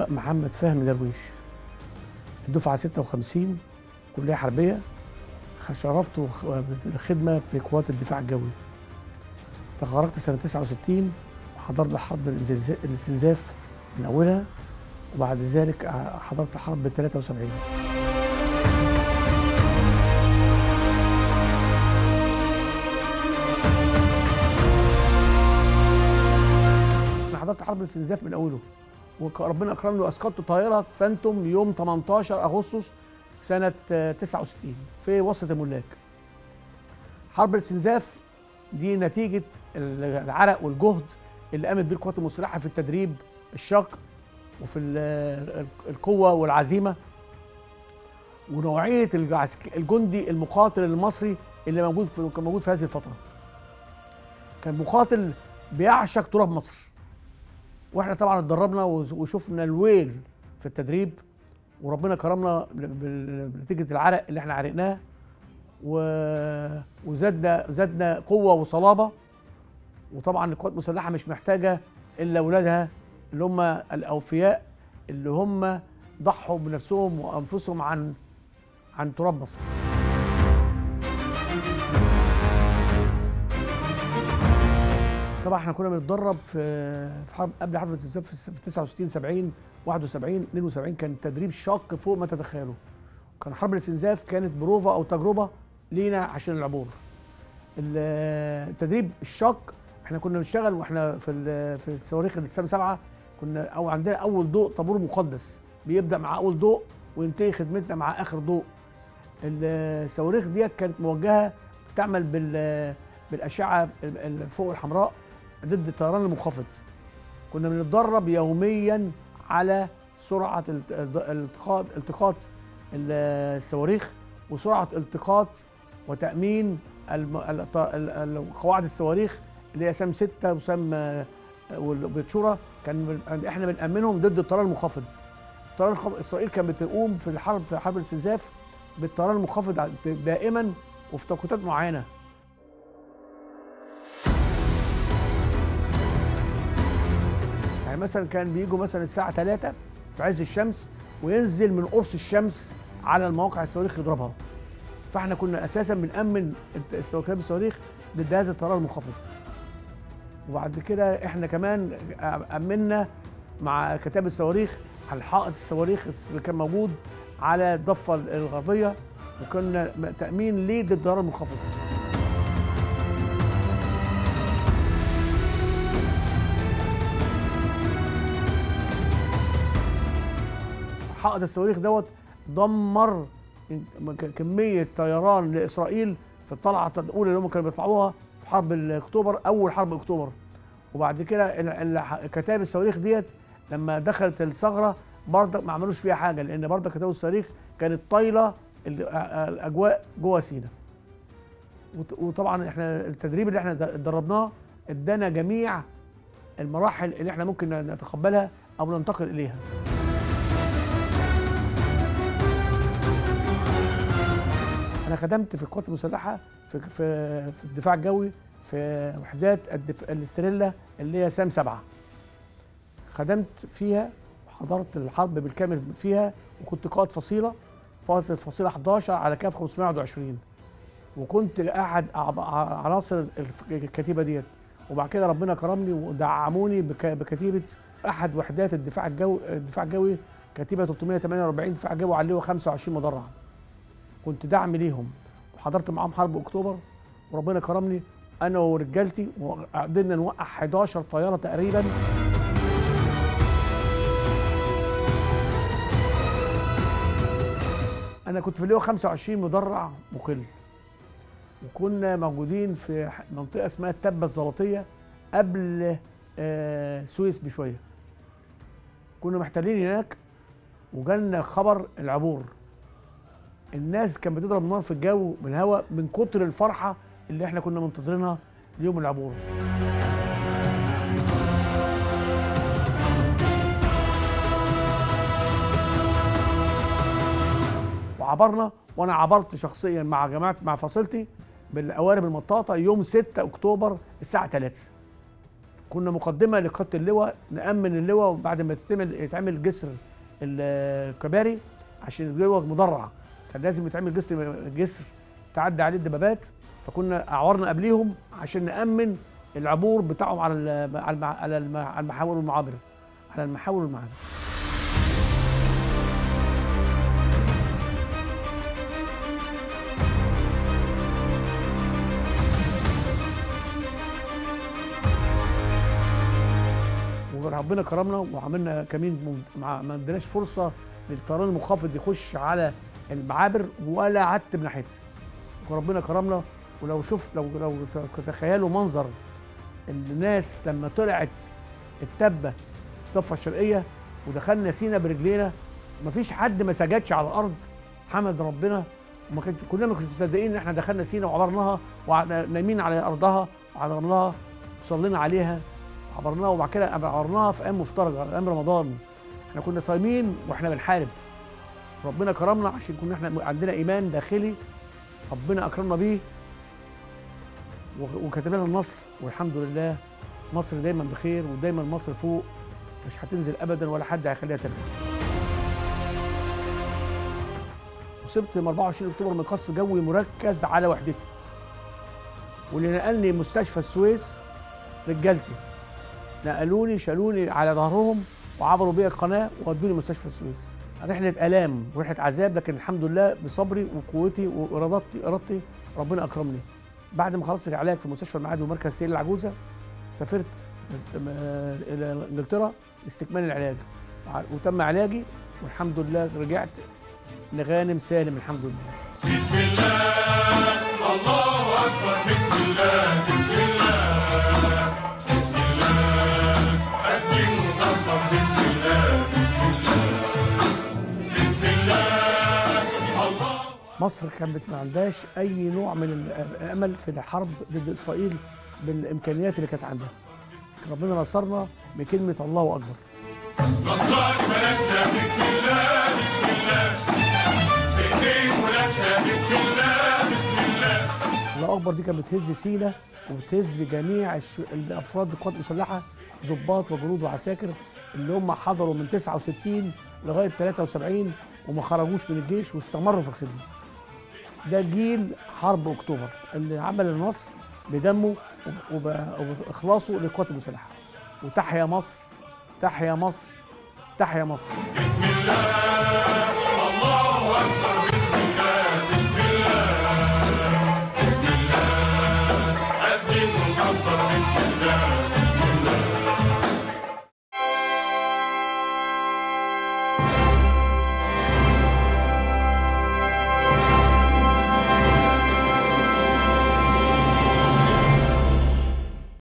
اللواء محمد فهمي درويش الدفعة 56 كلية حربية شرفت الخدمة في قوات الدفاع الجوي تخرجت سنة 69 وحضرت حرب الانزز- الاستنزاف من أولها وبعد ذلك حضرت حرب 73 انا حضرت حرب الاستنزاف من اوله وربنا اكرمني واسقطت طائره فانتوم يوم 18 اغسطس سنه آه، 69 في وسط الملاك حرب الاستنزاف دي نتيجه العرق والجهد اللي قامت بيه القوات المسلحه في التدريب الشاق وفي ال- القوه والعزيمه ونوعيه العسك- الجندي المقاتل المصري اللي موجود في كان موجود في هذه الفتره كان مقاتل بيعشق تراب مصر واحنا طبعا اتدربنا وز- وشفنا الويل في التدريب وربنا كرمنا بال- بال- بنتيجه العرق اللي احنا عرقناه و- وزادنا زادنا قوه وصلابه وطبعا القوات المسلحه مش محتاجه الا اولادها اللي هم الاوفياء اللي هم ضحوا بنفسهم وانفسهم عن عن تراب مصر طبعا احنا كنا بنتدرب في في حرب قبل حرب الاستنزاف في 69 70 71 72 كان تدريب شاق فوق ما تتخيلوا كان حرب الاستنزاف كانت بروفا او تجربه لينا عشان العبور ال- التدريب الشاق احنا كنا بنشتغل واحنا في ال- في الصواريخ السام 7 كنا او عندنا اول ضوء طابور مقدس بيبدا مع اول ضوء وينتهي خدمتنا مع اخر ضوء الصواريخ ديت كانت موجهه بتعمل بال بالاشعه ال- ال- فوق الحمراء ضد الطيران المنخفض كنا بنتدرب يوميا على سرعه الت- التقاط التقاط الصواريخ وسرعه التقاط وتامين الم- الط- ال- ال- قواعد الصواريخ اللي هي سام 6 وسام آه، والبتشوره كان بن- احنا بنامنهم ضد الطيران المنخفض الطيران المنخفض اسرائيل كانت بتقوم في الحرب في حرب الاستنزاف بالطيران المنخفض ع- دائما وفي توقيتات معينه يعني مثلا كان بيجوا مثلا الساعه 3 في عز الشمس وينزل من قرص الشمس على المواقع الصواريخ يضربها فاحنا كنا اساسا بنامن استخدام الصواريخ ضد هذا الطيران المنخفض وبعد كده احنا كمان امنا مع كتاب الصواريخ على حائط الصواريخ اللي كان موجود على الضفه الغربيه وكنا تامين ليه ضد الطيران المنخفض حائط الصواريخ دوت دمر كميه طيران لاسرائيل في الطلعه الاولى اللي هم كانوا بيطلعوها في حرب اكتوبر اول حرب اكتوبر وبعد كده ال- ال- كتاب الصواريخ ديت لما دخلت الثغره برضك ما عملوش فيها حاجه لان برضك كتاب الصواريخ كانت طايله ال- الاجواء جوه سينا وط- وطبعا احنا التدريب اللي احنا د- دربناه ادانا جميع المراحل اللي احنا ممكن نتقبلها او ننتقل اليها انا خدمت في القوات المسلحه في في في الدفاع الجوي في وحدات الدف... الاستريلا اللي هي سام سبعة خدمت فيها حضرت الحرب بالكامل فيها وكنت قائد فصيله قائد الفصيله 11 على كاف 521 وكنت احد أعضاء- عناصر الف- الكتيبه ديت وبعد كده ربنا كرمني ودعموني بك... بكتيبه احد وحدات الدفاع الجوي الدفاع الجوي كتيبه 348 دفاع جوي عليه 25 مدرع كنت دعم ليهم وحضرت معاهم حرب اكتوبر وربنا كرمني انا ورجالتي وقدرنا نوقع 11 طياره تقريبا انا كنت في اللواء 25 مدرع مقل وكنا موجودين في ح- منطقه اسمها التبه الزلطيه قبل آه، السويس بشويه كنا محتلين هناك وجالنا خبر العبور الناس كانت بتضرب نار في الجو من الهواء من كتر الفرحه اللي احنا كنا منتظرينها ليوم العبور وعبرنا وانا عبرت شخصيا مع جماعه مع فصيلتي بالقوارب المطاطه يوم 6 اكتوبر الساعه 3 كنا مقدمه لقاده اللواء نامن اللواء وبعد ما تتعمل يتعمل جسر ال- الكباري عشان اللواء مدرع كان لازم يتعمل جسر جسر تعدي عليه الدبابات فكنا اعورنا قبليهم عشان نامن العبور بتاعهم على ال- على المع- على الم- على المحاور والمعابر على المحاور والمعابر وربنا كرمنا وعملنا كمين مم- مع- ما اديناش فرصه للطيران المنخفض يخش على المعابر ولا عتب ناحيتها وربنا كرمنا ولو شفت لو لو تتخيلوا منظر الناس لما طلعت التبه الضفه الشرقيه ودخلنا سينا برجلينا مفيش حد ما سجدش على الارض حمد ربنا وما كانش كلنا ما كناش مصدقين ان احنا دخلنا سينا وعبرناها ونايمين على ارضها وعلى رملها وصلينا عليها عبرناها وبعد كده عبرناها في ايام مفترجه ايام رمضان احنا كنا صايمين واحنا بنحارب ربنا كرمنا عشان كنا احنا عندنا ايمان داخلي ربنا اكرمنا بيه وغ- وكتب لنا النصر والحمد لله مصر دايما بخير ودايما مصر فوق مش هتنزل ابدا ولا حد هيخليها ترجع وصبت يوم 24 اكتوبر من قصف جوي مركز على وحدتي واللي نقلني مستشفى السويس رجالتي نقلوني شالوني على ظهرهم وعبروا بيا القناه وودوني مستشفى السويس رحله الام ورحله عذاب لكن الحمد لله بصبري وقوتي وارادتي ارادتي ربنا اكرمني بعد ما خلصت العلاج في مستشفى المعادي ومركز سير العجوزه سافرت م- الى انجلترا لاستكمال العلاج وع- وتم علاجي والحمد لله رجعت لغانم سالم الحمد لله بسم الله الله أكبر بسم الله بسم الله بسم الله أذن وكبر بسم الله بسم الله بسم الله الله مصر كانت ما عندهاش اي نوع من الامل في الحرب ضد اسرائيل بالامكانيات اللي كانت عندها لكن ربنا نصرنا بكلمه الله اكبر نصرك بلدنا بسم الله بسم الله بإيدين ولادنا بسم الله بسم الله الله اكبر دي كانت بتهز سينا وبتهز جميع الش... الافراد القوات المسلحه ضباط وجنود وعساكر اللي هم حضروا من 69 لغايه 73 وما خرجوش من الجيش واستمروا في الخدمه. ده جيل حرب اكتوبر اللي عمل النصر بدمه وب- وباخلاصه للقوات المسلحه. وتحيا مصر تحيا مصر تحيا مصر. بسم الله الله أكبر